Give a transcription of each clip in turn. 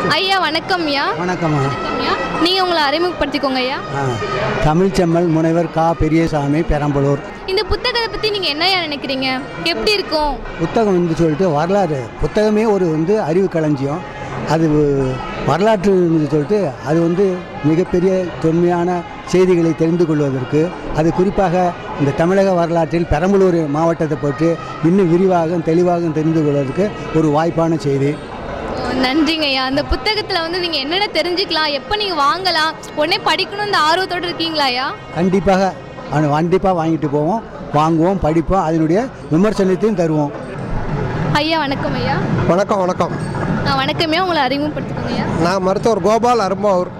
ஐயா வணக்கம் ஐயா வணக்கம்மா ஐயா நீங்கள் உங்களை அறிமுகப்படுத்திக்கோங்க ஐயா ஆ தமிழ்ச்செம்மல் முனைவர் கா பெரியசாமி பெரம்பலூர் இந்த புத்தகத்தை பற்றி நீங்கள் என்னையா நினைக்கிறீங்க எப்படி இருக்கும் புத்தகம் வந்து சொல்லிட்டு வரலாறு புத்தகமே ஒரு வந்து அறிவு களஞ்சியம் அது வரலாற்று சொல்லிட்டு அது வந்து மிகப்பெரிய தொன்மையான செய்திகளை தெரிந்து கொள்வதற்கு அது குறிப்பாக இந்த தமிழக வரலாற்றில் பெரம்பலூர் மாவட்டத்தை பற்றி இன்னும் விரிவாக தெளிவாக தெரிந்து கொள்வதற்கு ஒரு வாய்ப்பான செய்தி ஓ, நன்றிங்க ஐயா அந்த புத்தகத்தில் வந்து நீங்கள் என்னென்ன தெரிஞ்சுக்கலாம் எப்போ நீங்கள் வாங்கலாம் உடனே படிக்கணும் இந்த ஆர்வத்தோடு இருக்கீங்களா ஐயா கண்டிப்பாக அவனை கண்டிப்பாக வாங்கிட்டு போவோம் வாங்குவோம் படிப்போம் அதனுடைய விமர்சனத்தையும் தருவோம் ஐயா வணக்கம் ஐயா வணக்கம் வணக்கம் ஆ வணக்கம் ஐயா உங்களை அறிமுகப்படுத்திக்கோங்க ஐயா நான் மருத்துவர் கோபால் அரும்பாவூர்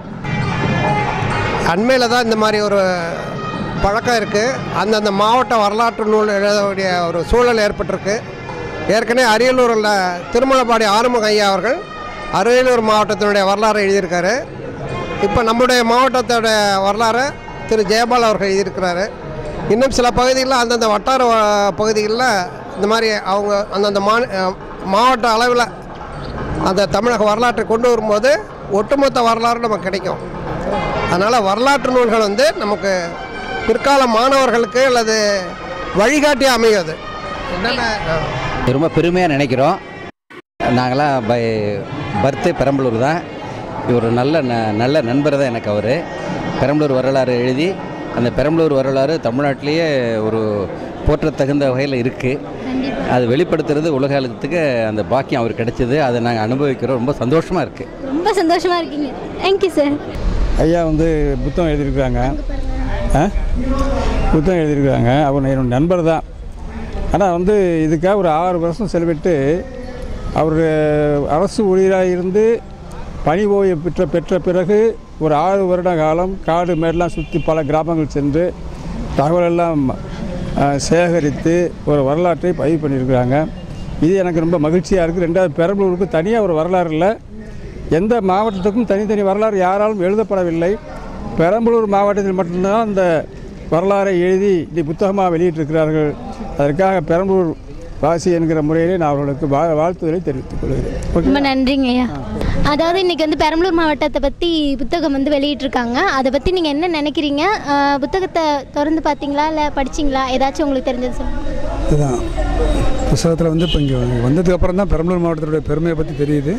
அண்மையில் தான் இந்த மாதிரி ஒரு பழக்கம் இருக்குது அந்தந்த மாவட்ட வரலாற்று நூல் எழுதக்கூடிய ஒரு சூழல் ஏற்பட்டிருக்கு ஏற்கனவே அரியலூரில் திருமலப்பாடி ஆறுமுக ஐயா அவர்கள் அரியலூர் மாவட்டத்தினுடைய வரலாறு எழுதியிருக்காரு இப்போ நம்முடைய மாவட்டத்தோட வரலாறு திரு ஜெயபால் அவர்கள் எழுதியிருக்கிறாரு இன்னும் சில பகுதிகளில் அந்தந்த வட்டார வ- பகுதிகளில் இந்த மாதிரி அவங்க அந்தந்த மா மாவட்ட அளவில் அந்த தமிழக வரலாற்றை கொண்டு வரும்போது ஒட்டுமொத்த வரலாறு நமக்கு கிடைக்கும் அதனால் வரலாற்று நூல்கள் வந்து நமக்கு பிற்கால மாணவர்களுக்கு அல்லது வழிகாட்டியாக அமையும் அது என்னென்ன ஆ. ரொம்ப பெருமையாக நினைக்கிறோம் நாங்களாம் பை பர்த்து பெரம்பலூர் தான் இவர் நல்ல ந நல்ல நண்பர் தான் எனக்கு அவர் பெரம்பலூர் வரலாறு எழுதி அந்த பெரம்பலூர் வரலாறு தமிழ்நாட்டிலேயே ஒரு போற்றத்தகுந்த வகையில் இருக்குது அது வெளிப்படுத்துறது உலகத்துக்கு அந்த பாக்கியம் அவர் கிடைச்சது அதை நாங்கள் அனுபவிக்கிறோம் ரொம்ப சந்தோஷமாக இருக்குது ரொம்ப சந்தோஷமா இருக்கீங்க தேங்க்யூ சார் ஐயா வந்து புத்தகம் எழுதியிருக்கிறாங்க ஆ புத்தகம் எழுதியிருக்கிறாங்க அவர் என்னோட நண்பர் தான் ஆனால் வந்து இதுக்காக ஒரு ஆறு வருஷம் செலவிட்டு அவர் அரசு ஊழியராக இருந்து பணி ஓய்வு பெற்ற பெற்ற பிறகு ஒரு ஆறு வருட காலம் காடு மேடெலாம் சுற்றி பல கிராமங்கள் சென்று தகவலெல்லாம் ஆ, சேகரித்து ஒரு வரலாற்றை பதிவு பண்ணியிருக்கிறாங்க இது எனக்கு ரொம்ப மகிழ்ச்சியாக இருக்குது ரெண்டாவது பெரம்பலூருக்கு தனியாக ஒரு வரலாறு இல்லை எந்த மாவட்டத்துக்கும் தனித்தனி வரலாறு யாராலும் எழுதப்படவில்லை பெரம்பலூர் மாவட்டத்தில் மட்டும்தான் அந்த வரலாறை எழுதி இந்த புத்தகமாக வெளியிட்டிருக்கிறார்கள் அதற்காக பெரம்பலூர் வாசி என்கிற முறையிலே நான் அவர்களுக்கு வா வாழ்த்துதலை தெரிவித்துக் கொள்கிறேன் ஓகே ரொம்ப நன்றிங்க ஐயா அதாவது இன்னைக்கு வந்து பெரம்பலூர் மாவட்டத்தை பற்றி புத்தகம் வந்து வெளியிட்டிருக்காங்க அதை பற்றி நீங்கள் என்ன நினைக்கிறீங்க ஆஹ் புத்தகத்தை திறந்து பார்த்தீங்களா இல்லை படிச்சீங்களா ஏதாச்சும் உங்களுக்கு தெரிஞ்சது சொல்லுங்கள் இதுதான் புஸ்தகத்தில் வந்து இப்போ இங்கே வந்ததுக்கு அப்புறம் தான் பெரம்பலூர் மாவட்டத்துடைய பெருமையை பற்றி தெரியுது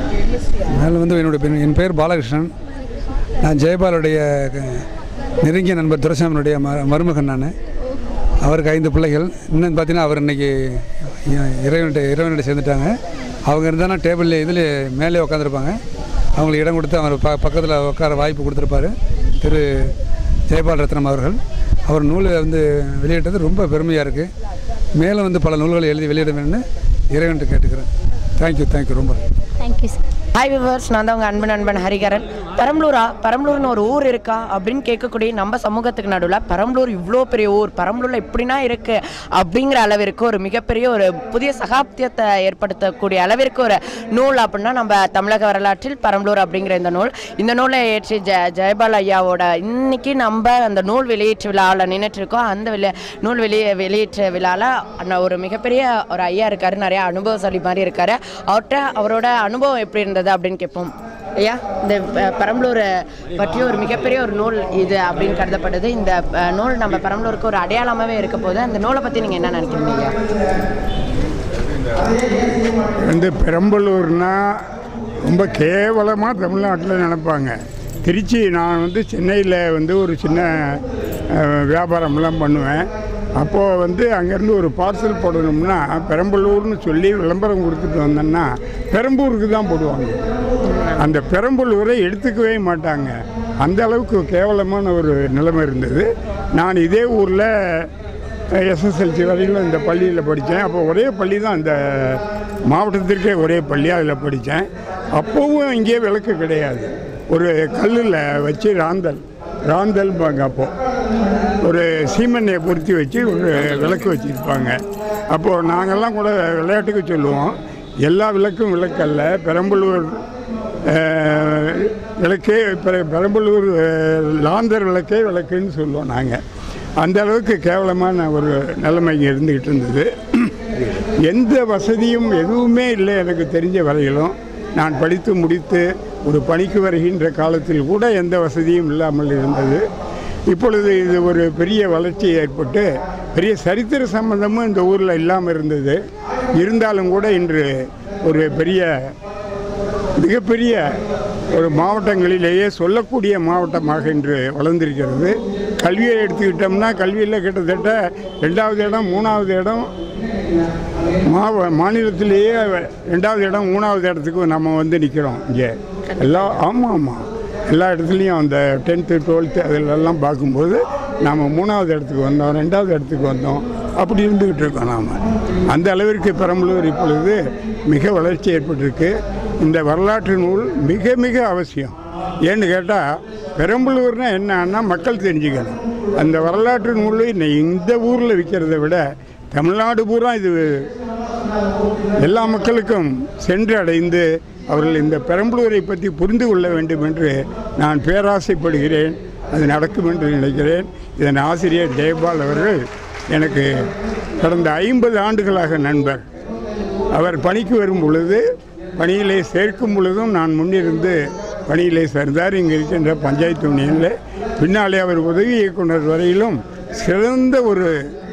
மேலே வந்து என்னுடைய பெரு- என் பேர் பாலகிருஷ்ணன் நான் ஜெயபாலுடைய க- நெருங்கிய நண்பர் துரைசாமியுடைய ம மருமகன் நான் அவருக்கு ஐந்து பிள்ளைகள் இன்னும் பார்த்தீங்கன்னா அவர் இன்னைக்கு இறைவன்கிட்ட இறைவன்கிட்ட சேர்ந்துட்டாங்க அவங்க இருந்தானா டேபிளில் இதில் மேலே உட்காந்துருப்பாங்க அவங்களுக்கு இடம் கொடுத்து அவர் ப பக்கத்தில் உட்கார வாய்ப்பு கொடுத்துருப்பாரு திரு ஜெயபால் ரத்னம் அவர்கள் அவர் நூலை வந்து வெளியிட்டது ரொம்ப பெருமையாக இருக்குது மேலும் வந்து பல நூல்களை எழுதி வெளியிட வேணும்னு இறைவன்ட்டு கேட்டுக்கிறேன் தேங்க்யூ தேங்க்யூ ரொம்ப தேங்க்யூ சார் ஹாய் விவர்ஸ் நான் தான் உங்கள் அன்பு நண்பன் ஹரிகரன் பெரம்பலூரா பெரம்பலூர்னு ஒரு ஊர் இருக்கா அப்படின்னு கேட்கக்கூடிய நம்ம சமூகத்துக்கு நடுவில் பெரம்பலூர் இவ்வளோ பெரிய ஊர் பெரம்பலூரில் இப்படின்னா இருக்குது அப்படிங்கிற அளவிற்கு ஒரு மிகப்பெரிய ஒரு புதிய சகாப்தியத்தை ஏற்படுத்தக்கூடிய அளவிற்கு ஒரு நூல் அப்படின்னா நம்ம தமிழக வரலாற்றில் பெரம்பலூர் அப்படிங்கிற இந்த நூல் இந்த நூலை ஏற்றி ஜ ஜெயபால் ஐயாவோட இன்னைக்கு நம்ம அந்த நூல் வெளியீட்டு விழாவில் நின்றுட்டு இருக்கோம் அந்த வெளி நூல் வெளியே வெளியீட்டு விழாவில் ஒரு மிகப்பெரிய ஒரு ஐயா இருக்காரு நிறைய அனுபவசாலி மாதிரி இருக்காரு அவர்கிட்ட அவரோட அனுபவம் எப்படி இருந்தது அப்படின்னு கேட்போம் ஐயா இந்த அஹ், பெரம்பலூர் பற்றிய ஒரு மிகப்பெரிய ஒரு நூல் இது அப்படின்னு கருதப்படுது இந்த அஹ், நூல் நம்ம பெரம்பலூருக்கு ஒரு அடையாளமாகவே இருக்க போது அந்த நூலை பற்றி நீங்கள் என்ன நினைக்கிறீங்க ஐயா வந்து பெரம்பலூர்னா ரொம்ப கேவலமாக தமிழ்நாட்டில் நினைப்பாங்க திருச்சி நான் வந்து சென்னையில் வந்து ஒரு சின்ன அஹ், வியாபாரம்லாம் பண்ணுவேன் அப்போது வந்து அங்கேருந்து ஒரு பார்சல் போடணும்னா பெரம்பலூர்னு சொல்லி விளம்பரம் கொடுத்துட்டு வந்தேன்னா பெரம்பூருக்கு தான் போடுவாங்க அந்த பெரம்பலூரை எடுத்துக்கவே மாட்டாங்க அந்த அளவுக்கு கேவலமான ஒரு நிலைமை இருந்தது நான் இதே ஊரில் எஸ்எஸ்எல்சி வரையிலும் இந்த பள்ளியில் படித்தேன் அப்போ ஒரே பள்ளி தான் இந்த மாவட்டத்திற்கே ஒரே பள்ளி அதில் படித்தேன் அப்போவும் இங்கே விளக்கு கிடையாது ஒரு கல்லில் வச்சு ராந்தல் ராந்தல்பாங்க அப்போ ஒரு சீமெண்ணையை பொருத்தி வச்சு ஒரு விளக்கு வச்சுருப்பாங்க அப்போது நாங்கள்லாம் கூட விளையாட்டுக்கு சொல்லுவோம் எல்லா விளக்கும் விளக்கல்ல பெரம்பலூர் அஹ், விளக்கே பெர- பெரம்பலூர் அஹ், லாந்தர் விளக்கே விளக்குன்னு சொல்லுவோம் நாங்கள் அந்த அளவுக்கு கேவலமான ஒரு நிலைமை இங்கே இருந்துக்கிட்டு இருந்தது எந்த வசதியும் எதுவுமே இல்லை எனக்கு தெரிஞ்ச வரையிலும் நான் படித்து முடித்து ஒரு பணிக்கு வருகின்ற காலத்தில் கூட எந்த வசதியும் இல்லாமல் இருந்தது இப்பொழுது இது ஒரு பெரிய வளர்ச்சி ஏற்பட்டு பெரிய சரித்திர சம்பந்தமும் இந்த ஊரில் இல்லாமல் இருந்தது இருந்தாலும் கூட இன்று ஒரு பெரிய மிகப்பெரிய ஒரு மாவட்டங்களிலேயே சொல்லக்கூடிய மாவட்டமாக இன்று வளர்ந்திருக்கிறது கல்வியை எடுத்துக்கிட்டோம்னா கல்வியில் கிட்டத்தட்ட ரெண்டாவது இடம் மூணாவது இடம் மாவ மாநிலத்திலேயே ரெண்டாவது இடம் மூணாவது இடத்துக்கு நம்ம வந்து நிற்கிறோம் இங்கே எல்லா ஆமாம் ஆமாம் எல்லா இடத்துலையும் அந்த டென்த்து டுவெல்த்து அதிலெல்லாம் பார்க்கும்போது நாம் மூணாவது இடத்துக்கு வந்தோம் ரெண்டாவது இடத்துக்கு வந்தோம் அப்படி இருந்துக்கிட்டு இருக்கோம் நாம் அந்த அளவிற்கு பெரம்பலூர் இப்பொழுது மிக வளர்ச்சி ஏற்பட்டிருக்கு இந்த வரலாற்று நூல் மிக மிக அவசியம் ஏன்னு கேட்டால் பெரம்பலூர்னா என்னன்னா மக்கள் தெரிஞ்சுக்கணும் அந்த வரலாற்று நூல் இன்னை இந்த ஊரில் விற்கிறத விட தமிழ்நாடு பூரா இது எல்லா மக்களுக்கும் சென்று அடைந்து அவர்கள் இந்த பெரம்பலூரை பற்றி புரிந்து கொள்ள வேண்டும் என்று நான் பேராசைப்படுகிறேன் அது நடக்கும் என்று நினைக்கிறேன் இதன் ஆசிரியர் ஜெயபால் அவர்கள் எனக்கு கடந்த ஐம்பது ஆண்டுகளாக நண்பர் அவர் பணிக்கு வரும் பொழுது பணியிலே சேர்க்கும் பொழுதும் நான் முன்னிருந்து பணியிலே சேர்ந்தார் இங்கே இருக்கின்ற பஞ்சாயத்து யூனியனில் பின்னாலே அவர் உதவி இயக்குனர் வரையிலும் சிறந்த ஒரு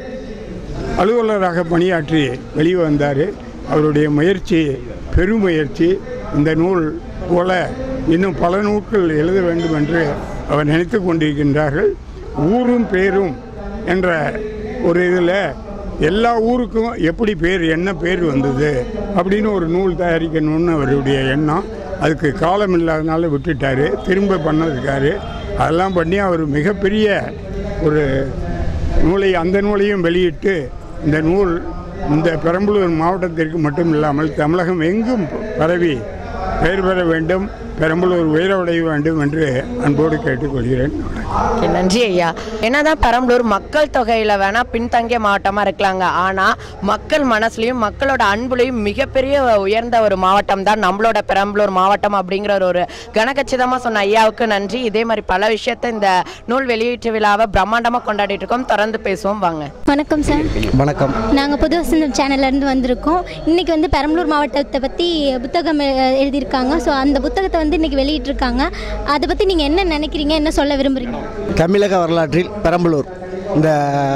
அலுவலராக பணியாற்றி வெளியே வந்தார் அவருடைய முயற்சி பெருமுயற்சி இந்த நூல் போல இன்னும் பல நூல்கள் எழுத வேண்டும் என்று அவர் நினைத்து கொண்டிருக்கின்றார்கள் ஊரும் பேரும் என்ற ஒரு இதில் எல்லா ஊருக்கும் எப்படி பேர் என்ன பேர் வந்தது அப்படின்னு ஒரு நூல் தயாரிக்கணும்னு அவருடைய எண்ணம் அதுக்கு காலம் இல்லாதனால விட்டுட்டார் திரும்ப பண்ணிருக்காரு அதெல்லாம் பண்ணி அவர் மிகப்பெரிய ஒரு நூலை அந்த நூலையும் வெளியிட்டு இந்த நூல் இந்த பெரம்பலூர் மாவட்டத்திற்கு மட்டும் இல்லாமல் தமிழகம் எங்கும் பரவி பெயர் பெற வேண்டும் பெரம்பலூர் உயரடைய வேண்டும் என்று அன்போடு கேட்டுக்கொள்கிறேன் ஓகே, நன்றி ஐயா என்னதான் பெரம்பலூர் மக்கள் தொகையில் வேணா பின்தங்கிய மாவட்டமாக இருக்கலாங்க ஆனால் மக்கள் மனசுலையும் மக்களோட அன்புலையும் மிகப்பெரிய உயர்ந்த ஒரு மாவட்டம் தான் நம்மளோட பெரம்பலூர் மாவட்டம் அப்படிங்கிற ஒரு- ஒரு கனகச்சிதமாக சொன்ன ஐயாவுக்கு நன்றி இதே மாதிரி பல விஷயத்தை இந்த நூல் வெளியீட்டு விழாவை பிரம்மாண்டமாக கொண்டாடிட்டு இருக்கோம் தொடர்ந்து பேசுவோம் வாங்க வணக்கம் சார் வணக்கம் நாங்கள் புது வசந்தம் சேனல்லேருந்து வந்திருக்கோம் இன்றைக்கி வந்து பெரம்பலூர் மாவட்டத்தை பற்றி புத்தகம் எ- எழுதியிருக்காங்க ஸோ அந்த புத்தகத்தை வந்து இன்றைக்கி வெளியிட்டிருக்காங்க அதை பற்றி நீங்கள் என்ன நினைக்கிறீங்க என்ன சொல்ல விரும்புகிறீங்க தமிழக வரலாற்றில் பெரம்பலூர் இந்த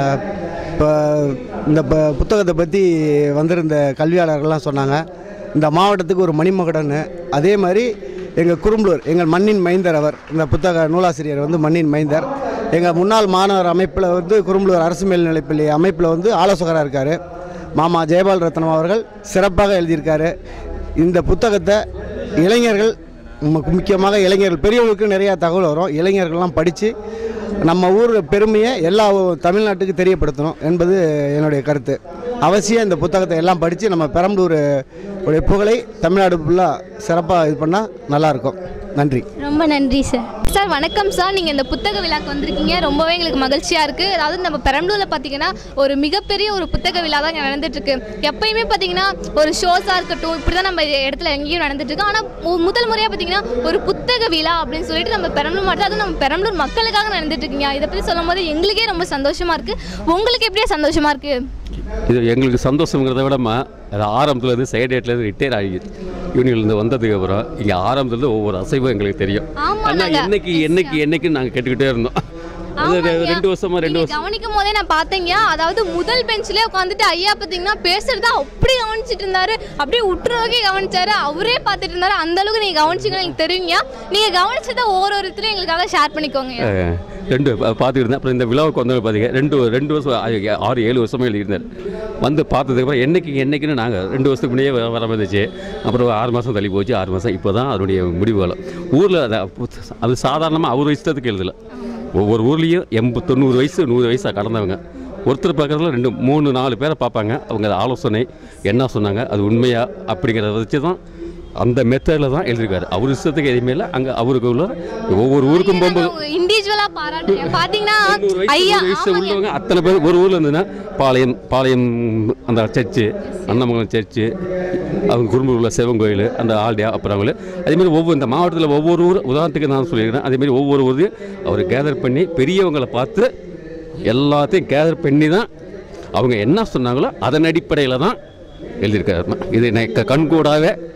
இப்போ இந்த ப- புத்தகத்தை பற்றி வந்திருந்த கல்வியாளர்கள்லாம் சொன்னாங்க இந்த மாவட்டத்துக்கு ஒரு மணிமகுடன்னு அதே மாதிரி எங்கள் குறும்பலூர் எங்கள் மண்ணின் மைந்தர் அவர் இந்த புத்தக நூலாசிரியர் வந்து மண்ணின் மைந்தர் எங்கள் முன்னாள் மாணவர் அமைப்பில் வந்து குறும்பலூர் அரசு மேல்நிலைப்பள்ளி அமைப்பில் வந்து ஆலோசகராக இருக்கார் மாமா ஜெயபால் ரத்னம் அவர்கள் சிறப்பாக எழுதியிருக்காரு இந்த புத்தகத்தை இளைஞர்கள் மு- முக்கியமாக இளைஞர்கள் பெரியவங்களுக்கு நிறையா தகவல் வரும் இளைஞர்கள்லாம் படித்து நம்ம ஊர் பெருமையை எல்லா தமிழ்நாட்டுக்கு தெரியப்படுத்தணும் என்பது என்னுடைய கருத்து அவசியம் இந்த புத்தகத்தை எல்லாம் படித்து நம்ம பெரம்பலூர் உடைய புகழை தமிழ்நாடு ஃபுல்லாக சிறப்பாக இது பண்ணால் நல்லாயிருக்கும் நன்றி ரொம்ப நன்றி சார் சார் வணக்கம் சார் நீங்கள் இந்த புத்தக விழாக்கு வந்திருக்கீங்க ரொம்பவே எங்களுக்கு மகிழ்ச்சியாக இருக்குது அதாவது நம்ம பெரம்பலூரில் பார்த்தீங்கன்னா ஒரு மிகப்பெரிய ஒரு புத்தக விழா தான் இங்கே நடந்துட்டுருக்கு எப்பயுமே பார்த்தீங்கன்னா ஒரு ஷோஸாக இருக்கட்டும் இப்படி தான் நம்ம இடத்துல எங்கேயும் நடந்துட்டுருக்கு ஆனால் முதல் முறையாக பார்த்தீங்கன்னா ஒரு புத்தக விழா அப்படின்னு சொல்லிட்டு நம்ம பெரம்பலூர் மாவட்டம் அதுவும் நம்ம பெரம்பலூர் மக்களுக்காக நடந்துட்டு இருக்கீங்க இதை பற்றி சொல்லும் போது எங்களுக்கே ரொம்ப சந்தோஷமாக இருக்குது உங்களுக்கு எப்படியா சந்தோஷமாக இருக்குது இது எங்களுக்கு சந்தோஷங்கிறத விடமா அது ஆரம்பத்துலேருந்து சைடேட்லேருந்து ரிட்டையர் ஆகி யூனியன்லேருந்து வந்ததுக்கு அப்புறம் இங்கே ஆரம்பத்துலேருந்து ஒவ்வொரு அசைவும் எங்களுக்கு தெரியும் ஆமா, ஆனால் நாங்க- என்னைக்கு என்னைக்கு என்னைக்கு நாங்கள் கேட்டுக்கிட்டே இருந்தோம் அது ஆமாங்க. ரெண்டு வருஷமா ரெண்டு நீங்க வருஷம் கவனிக்கும் போதே நான் பார்த்தேங்க அதாவது முதல் பெஞ்சிலே உட்காந்துட்டு ஐயா பார்த்தீங்கன்னா பேசுறத அப்படி கவனிச்சிட்டு இருந்தாரு அப்படியே உற்றுநோக்கி கவனிச்சாரு அவரே பார்த்துட்டு இருந்தாரு அந்த அளவுக்கு நீங்க கவனிச்சீங்கன்னு எனக்கு தெரியுங்க நீங்க கவனிச்சதை ஒரு ஒருத்தரும் எங்களுக்காக ஷேர் பண்ணிக்கோங்க அஹ், ரெண்டு பா- பார்த்துட்டு இருந்தேன் அப்புறம் இந்த விழாவுக்கு வந்தவங்க பார்த்தீங்க ரெண்டு ரெண்டு வருஷம் ஆ- ஆறு ஏழு வருஷமா எழுதியிருந்தார் வந்து பார்த்ததுக்கு அப்புறம் என்னைக்கு என்னைக்குன்னு நாங்கள் ரெண்டு வருஷத்துக்கு முன்னே வர வர வந்துச்சு அப்புறம் ஆறு மாதம் தள்ளி போச்சு ஆறு மாதம் இப்போ தான் அதனுடைய முடிவு காலம் ஊரில் அது சாதாரணமாக அவர் இஷ்டத்துக்கு எழுதலை ஒவ்வொரு ஊர்லேயும் எண்பது தொண்ணூறு வயசு நூறு வயசாக கடந்தவங்க ஒருத்தர் பார்க்குறதுல ரெண்டு மூணு நாலு பேரை பார்ப்பாங்க அவங்க ஆலோசனை என்ன சொன்னாங்க அது உண்மையா அப்படிங்கிறத வச்சு தான் அந்த மெத்தடில் தான் எழுதியிருக்காரு அவர் இஷ்டத்துக்கு எதுவுமே இல்லை அங்கே அவருக்கு உள்ள ஒவ்வொரு ஊருக்கும் போகும்போது இண்டிவிஜுவலா பாராட்டுறேன் பாத்தீங்கன்னா தொண்ணூறு வயசு, ஐயா நூறு வயசு ஆமாங்க. உள்ளவங்க அத்தனை பேர் ஒரு ஊரில் இருந்ததுன்னா பாளையம் பாளையம் அந்த சர்ச்சு அன்னமங்கலம் சர்ச்சு அவங்க குறும்பூர் உள்ள சிவன் கோயில் அந்த ஆல்டியா அப்புறம் அவங்கள அதேமாதிரி ஒவ்வொரு இந்த மாவட்டத்தில் ஒவ்வொரு ஊர் உதாரணத்துக்கு நான் சொல்லியிருக்கிறேன் அதேமாதிரி ஒவ்வொரு ஊரையும் அவர் கேதர் பண்ணி பெரியவங்களை பார்த்து எல்லாத்தையும் கேதர் பண்ணி தான் அவங்க என்ன சொன்னாங்களோ அதன் அடிப்படையில் தான் எழுதியிருக்காரு இது எனக்கு கண்கூடாவே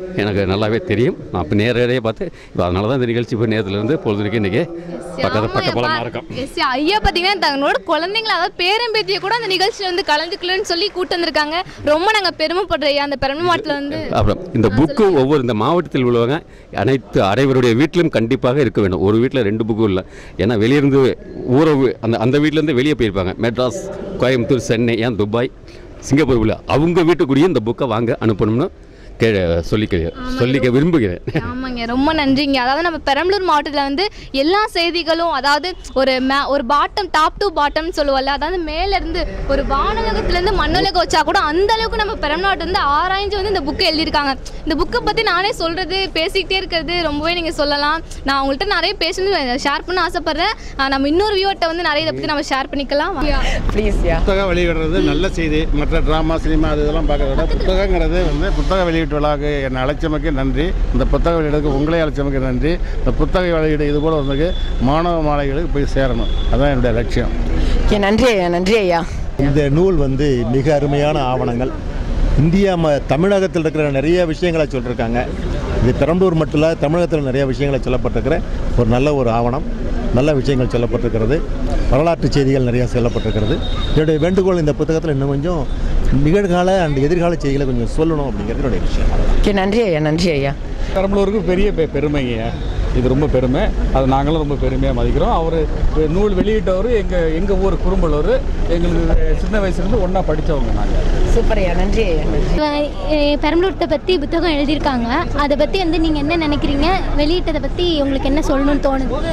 எனக்கு நல்லாவே தெரியும் நான் இப்போ நேரடியாக பார்த்து இப்போ அதனால தான் இந்த நிகழ்ச்சி இப்போ நேரத்தில் இருந்து பொழுதுக்கு இன்றைக்கி பக்கத்து பக்க பலமாக இருக்கும் எஸ் ஐயா பார்த்தீங்கன்னா தங்களோட குழந்தைங்கள அதாவது பேரம்பேத்தியை கூட அந்த நிகழ்ச்சியில் வந்து கலந்துக்கலன்னு சொல்லி கூட்டு வந்திருக்காங்க ரொம்ப நாங்கள் பெருமைப்படுறோம் ஐயா அந்த பெருமை மாட்டில் வந்து அப்புறம் இந்த புக்கு ஒவ்வொரு இந்த மாவட்டத்தில் உள்ளவங்க அனைத்து அனைவருடைய வீட்டிலும் கண்டிப்பாக இருக்க வேண்டும் ஒரு வீட்டில் ரெண்டு புக்கும் இல்லை ஏன்னா வெளியிருந்து ஊரை வி- அந்த அந்த வீட்டிலேருந்து வெளியே போயிருப்பாங்க மெட்ராஸ் கோயம்புத்தூர் சென்னை ஏன் துபாய் சிங்கப்பூர் உள்ள அவங்க வீட்டுக்குரிய இந்த புக்கை வாங்க அனுப்பணும்னு கே சொல்லிக்க சொல்லிக்க விரும்புகிறேன் ஆமாங்க ரொம்ப நன்றிங்க அதாவது நம்ம பெரம்பலூர் மாவட்டத்தில் வந்து எல்லா செய்திகளும் அதாவது ஒரு மே ஒரு பாட்டம் டாப் டு பாட்டம்னு சொல்லுவோம்ல அதாவது மேலேருந்து ஒரு வானலகத்துலேருந்து மண்ணுலகம் வச்சா கூட அந்த அளவுக்கு நம்ம பெரம்பநாட்டு வந்து ஆராய்ஞ்சு வந்து இந்த புக்கை எழுதியிருக்காங்க இந்த புக்கை பற்றி நானே சொல்கிறது பேசிக்கிட்டே இருக்கிறது ரொம்பவே நீங்கள் சொல்லலாம் நான் உங்கள்கிட்ட நிறைய பேசணும் ஷேர் பண்ண ஆசைப்பட்றேன் ஆஹ் நம்ம இன்னொரு வியூவர்கிட்ட வந்து நிறைய இதை பற்றி நம்ம ஷேர் பண்ணிக்கலாம் ப்ளீஸ் யா புத்தகம் வெளியிடுறது நல்ல செய்தி மற்ற ட்ராமா சினிமா அது இதெல்லாம் பார்க்கறத விட புத்தகங்கிறது வந்து புத்தக வெளியீட்டு விழாவுக்கு என்னை அழைச்சமைக்கு நன்றி இந்த புத்தக வெளியிடக்கு உங்களே அழைச்சமைக்கு நன்றி இந்த புத்தக வெளியீடு இது போல் வந்து மாணவ மாணவிகளுக்கு போய் சேரணும் அதுதான் என்னுடைய லட்சியம் ஓகே நன்றி ஐயா நன்றி ஐயா இந்த நூல் வந்து மிக அருமையான ஆவணங்கள் இந்தியா ம தமிழகத்தில் இருக்கிற நிறைய விஷயங்களை சொல்லியிருக்காங்க இது பெரம்பலூர் மட்டும் இல்லை தமிழகத்தில் நிறைய விஷயங்களை சொல்லப்பட்டிருக்கிற ஒரு நல்ல ஒரு ஆவணம் நல்ல விஷயங்கள் சொல்லப்பட்டிருக்கிறது வரலாற்று செய்திகள் நிறைய சொல்லப்பட்டிருக்கிறது என்னுடைய வேண்டுகோள் இந்த புத்தகத்தில் இன்னும் கொஞ்சம் நிகழ்கால அண்ட் எதிர்கால செய்திகளை கொஞ்சம் சொல்லணும் அப்படிங்கிறது என்னுடைய விஷயம் ஓகே நன்றி ஐயா நன்றி ஐயா பெரம்பலூருக்கு பெரிய பெ- பெருமைங்க இது ரொம்ப பெருமை அது நாங்களும் ரொம்ப பெருமையாக மதிக்கிறோம் அவர் நூல் வெளியிட்டவர் எங்கள் எங்கள் ஊர் குறும்பலூர் எங்களுக்கு சின்ன வயசுலேருந்து ஒன்றா படித்தவங்க நாங்கள் சூப்பர் ஐயா நன்றி ஐயா நன்றி அஹ் பெரம்பலூர்த்தை பற்றி புத்தகம் எழுதியிருக்காங்க அதை பற்றி வந்து நீங்கள் என்ன நினைக்கிறீங்க வெளியிட்டதை பற்றி உங்களுக்கு என்ன சொல்லணும்னு தோணுது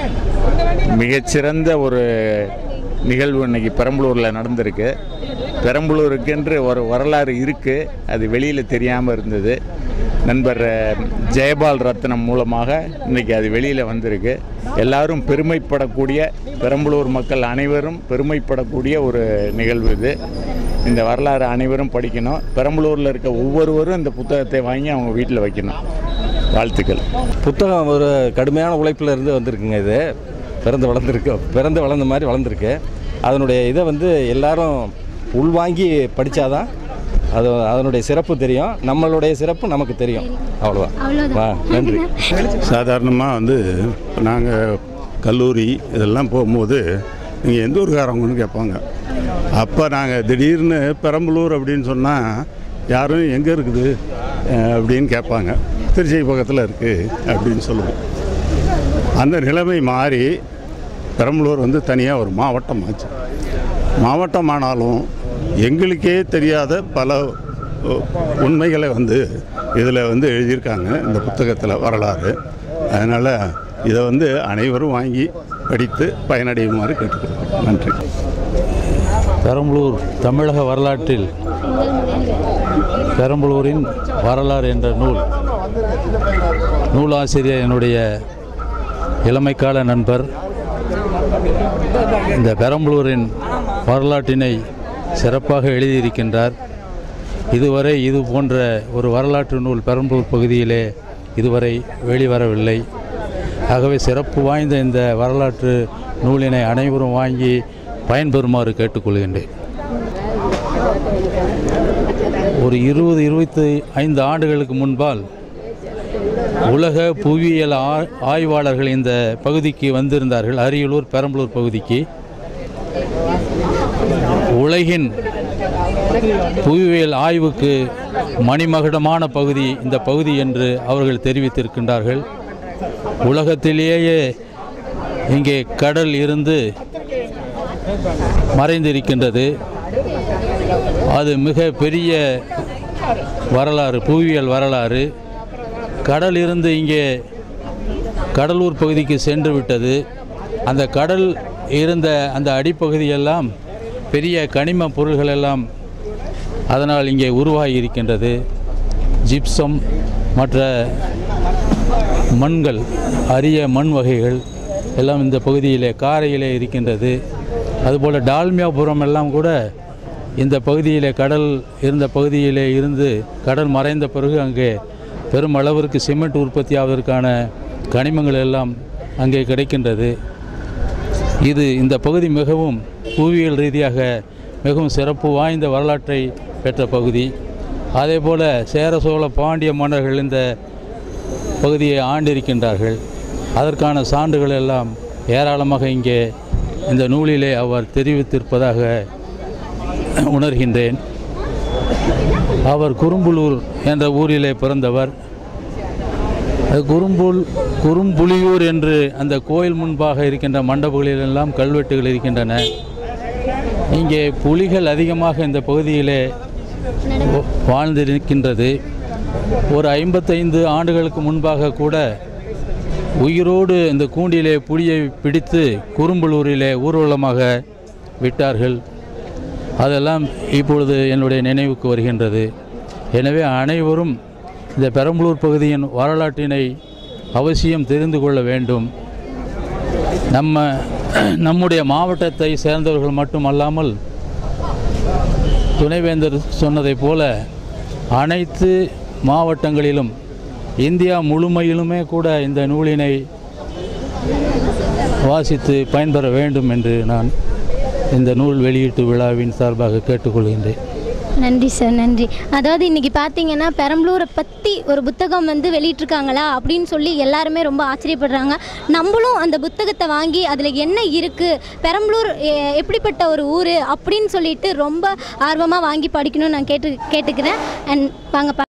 மிகச்சிறந்த ஒரு நிகழ்வு இன்னைக்கு பெரம்பலூரில் நடந்திருக்கு பெரம்பலூருக்கென்று ஒரு வரலாறு இருக்குது அது வெளியில் தெரியாமல் இருந்தது நண்பர் அஹ், ஜெயபால் ரத்னம் மூலமாக இன்னைக்கு அது வெளியில் வந்திருக்கு எல்லாரும் பெருமைப்படக்கூடிய பெரம்பலூர் மக்கள் அனைவரும் பெருமைப்படக்கூடிய ஒரு நிகழ்வு இது இந்த வரலாறு அனைவரும் படிக்கணும் பெரம்பலூரில் இருக்க ஒவ்வொருவரும் இந்த புத்தகத்தை வாங்கி அவங்க வீட்டில் வைக்கணும் வாழ்த்துக்கள் புத்தகம் ஒரு கடுமையான உழைப்பில் இருந்து வந்திருக்குங்க இது பிறந்து வளர்ந்துருக்கு பிறந்து வளர்ந்த மாதிரி வளர்ந்துருக்கு அதனுடைய இதை வந்து எல்லாரும் உள்வாங்கி படித்தாதான் அது அதனுடைய சிறப்பு தெரியும் நம்மளுடைய சிறப்பு நமக்கு தெரியும் அவ்வளோதான் அவ்வளோதான். வா நன்றி சாதாரணமாக வந்து நாங்கள் கல்லூரி இதெல்லாம் போகும்போது நீங்கள் எந்த ஊருக்காரவங்கன்னு கேட்பாங்க அப்போ நாங்கள் திடீர்னு பெரம்பலூர் அப்படின்னு சொன்னால் யாரும் எங்கே இருக்குது அஹ், அப்படின்னு கேட்பாங்க திருச்சி பக்கத்தில் இருக்குது அப்படின்னு சொல்லுவோம் அந்த நிலைமை மாறி பெரம்பலூர் வந்து தனியாக ஒரு மாவட்டம் ஆச்சு மாவட்டம் ஆனாலும் எங்களுக்கே தெரியாத பல அஹ், உண்மைகளை வந்து இதில் வந்து எழுதியிருக்காங்க இந்த புத்தகத்தில் வரலாறு அதனால் இதை வந்து அனைவரும் வாங்கி படித்து பயனடையுமாறு கேட்டுக்கிறோம் நன்றி பெரம்பலூர் தமிழக வரலாற்றில் பெரம்பலூரின் வரலாறு என்ற நூல் நூலாசிரியர் என்னுடைய இளமைக்கால நண்பர் இந்த பெரம்பலூரின் வரலாற்றினை சிறப்பாக எழுதியிருக்கின்றார் இதுவரை இது போன்ற ஒரு வரலாற்று நூல் பெரம்பலூர் பகுதியிலே இதுவரை வெளிவரவில்லை ஆகவே சிறப்பு வாய்ந்த இந்த வரலாற்று நூலினை அனைவரும் வாங்கி பயன்பெறுமாறு கேட்டுக்கொள்கின்றேன் ஒரு இருபது இருபத்தி ஐந்து ஆண்டுகளுக்கு முன்பால் உலக புவியியல் ஆ- ஆய்வாளர்கள் இந்த பகுதிக்கு வந்திருந்தார்கள் அரியலூர் பெரம்பலூர் பகுதிக்கு உலகின் புவியியல் ஆய்வுக்கு மணிமகுடமான பகுதி இந்த பகுதி என்று அவர்கள் தெரிவித்திருக்கின்றார்கள் உலகத்திலேயே இங்கே கடல் இருந்து மறைந்திருக்கின்றது அது மிக பெரிய வரலாறு புவியியல் வரலாறு கடல் இருந்து இங்கே கடலூர் பகுதிக்கு சென்று விட்டது அந்த கடல் இருந்த அந்த அடிப்பகுதியெல்லாம் பெரிய கனிம பொருள்கள் எல்லாம் அதனால் இங்கே உருவாகி இருக்கின்றது ஜிப்சம் மற்ற மண்கள் அரிய மண் வகைகள் எல்லாம் இந்த பகுதியிலே காரையிலே இருக்கின்றது அதுபோல் டால்மியாபுரம் எல்லாம் கூட இந்த பகுதியிலே கடல் இருந்த பகுதியிலே இருந்து கடல் மறைந்த பிறகு அங்கே பெரும் அளவிற்கு சிமெண்ட் உற்பத்தி ஆவதற்கான கனிமங்கள் எல்லாம் அங்கே கிடைக்கின்றது இது இந்த பகுதி மிகவும் புவியியல் ரீதியாக மிகவும் சிறப்பு வாய்ந்த வரலாற்றை பெற்ற பகுதி அதே போல் சேர சோழ பாண்டிய மன்னர்கள் இந்த பகுதியை ஆண்டிருக்கின்றார்கள் அதற்கான சான்றுகள் எல்லாம் ஏராளமாக இங்கே இந்த நூலிலே அவர் தெரிவித்திருப்பதாக உணர்கின்றேன் அவர் குறும்புலூர் என்ற ஊரிலே பிறந்தவர் அது குறும்புல் குறும்புலியூர் என்று அந்த கோயில் முன்பாக இருக்கின்ற மண்டபங்களிலெல்லாம் கல்வெட்டுகள் இருக்கின்றன இங்கே புலிகள் அதிகமாக இந்த பகுதியிலே வ- வாழ்ந்திருக்கின்றது ஒரு ஐம்பத்தைந்து ஆண்டுகளுக்கு முன்பாக கூட உயிரோடு இந்த கூண்டிலே புலியை பிடித்து குறும்புலூரிலே ஊர்வலமாக விட்டார்கள் அதெல்லாம் இப்பொழுது என்னுடைய நினைவுக்கு வருகின்றது எனவே அனைவரும் இந்த பெரம்பலூர் பகுதியின் வரலாற்றினை அவசியம் தெரிந்து கொள்ள வேண்டும் நம்ம நம்முடைய மாவட்டத்தை சேர்ந்தவர்கள் மட்டுமல்லாமல் துணைவேந்தர் சொன்னதைப் போல அனைத்து மாவட்டங்களிலும் இந்தியா முழுமையிலுமே கூட இந்த நூலினை வாசித்து பயன்பெற வேண்டும் என்று நான் இந்த நூல் வெளியீட்டு விழாவின் சார்பாக கேட்டுக்கொள்கின்றேன் நன்றி சார் நன்றி அதாவது இன்னைக்கு பார்த்தீங்கன்னா பெரம்பலூரை பற்றி ஒரு புத்தகம் வந்து வெளியிட்டிருக்காங்களா அப்படின்னு சொல்லி எல்லாருமே ரொம்ப ஆச்சரியப்படுறாங்க நம்மளும் அந்த புத்தகத்தை வாங்கி அதில் என்ன இருக்குது பெரம்பலூர் எ- எப்படிப்பட்ட ஒரு ஊர் அப்படின்னு சொல்லிட்டு ரொம்ப ஆர்வமாக வாங்கி படிக்கணும்னு நான் கேட்டு கேட்டுக்கிறேன் அண்ட் வாங்க பா